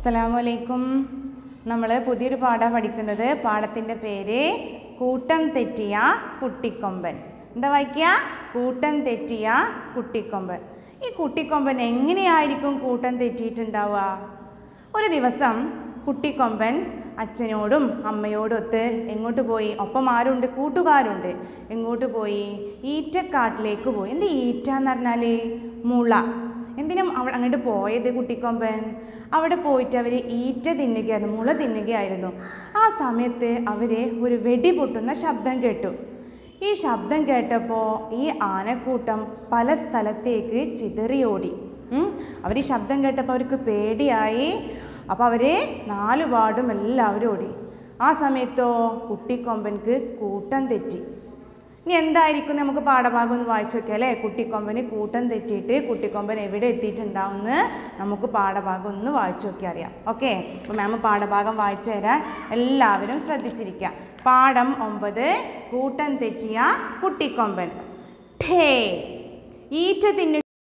അസ്സലാമലൈക്കും നമ്മൾ പുതിയൊരു പാഠം പഠിക്കുന്നത് പാഠത്തിൻ്റെ പേര് കൂട്ടം തെറ്റിയ കുട്ടിക്കൊമ്പൻ എന്താ വായിക്കുക കൂട്ടം തെറ്റിയ കുട്ടിക്കൊമ്പൻ ഈ കുട്ടിക്കൊമ്പൻ എങ്ങനെയായിരിക്കും കൂട്ടം തെറ്റിയിട്ടുണ്ടാവുക ഒരു ദിവസം കുട്ടിക്കൊമ്പൻ അച്ഛനോടും അമ്മയോടും ഒത്ത് എങ്ങോട്ട് പോയി ഒപ്പം ആരുണ്ട് കൂട്ടുകാരുണ്ട് എങ്ങോട്ട് പോയി ഈറ്റക്കാട്ടിലേക്ക് പോയി എന്ത് ഈറ്റ എന്ന് പറഞ്ഞാൽ മുള എന്തിനും അവിടെ അങ്ങോട്ട് പോയത് കുട്ടിക്കൊമ്പൻ അവിടെ പോയിട്ട് അവർ ഈറ്റ തിന്നുകയായിരുന്നു മുള തിന്നുകയായിരുന്നു ആ സമയത്ത് അവർ ഒരു വെടി പൊട്ടുന്ന ശബ്ദം കേട്ടു ഈ ശബ്ദം കേട്ടപ്പോൾ ഈ ആനക്കൂട്ടം പല സ്ഥലത്തേക്ക് ചിതറിയോടി അവർ ഈ ശബ്ദം കേട്ടപ്പോൾ അവർക്ക് പേടിയായി അപ്പോൾ അവർ നാലുപാടും എല്ലാവരും ഓടി ആ സമയത്തോ കുട്ടിക്കൊമ്പൻക്ക് കൂട്ടം തെറ്റി ഇനി എന്തായിരിക്കും നമുക്ക് പാഠഭാഗം ഒന്ന് വായിച്ചു നോക്കിയാൽ അല്ലേ കുട്ടിക്കൊമ്പന് കൂട്ടം തെറ്റിയിട്ട് കുട്ടിക്കൊമ്പൻ എവിടെ എത്തിയിട്ടുണ്ടാവുമെന്ന് നമുക്ക് പാഠഭാഗം ഒന്ന് വായിച്ചു നോക്കി അറിയാം ഓക്കെ അപ്പോൾ മാം പാഠഭാഗം വായിച്ചു തരാൻ എല്ലാവരും ശ്രദ്ധിച്ചിരിക്കുക പാഠം ഒമ്പത് കൂട്ടം തെറ്റിയ കുട്ടിക്കൊമ്പൻ ഠേ ഈറ്റ തിന്നു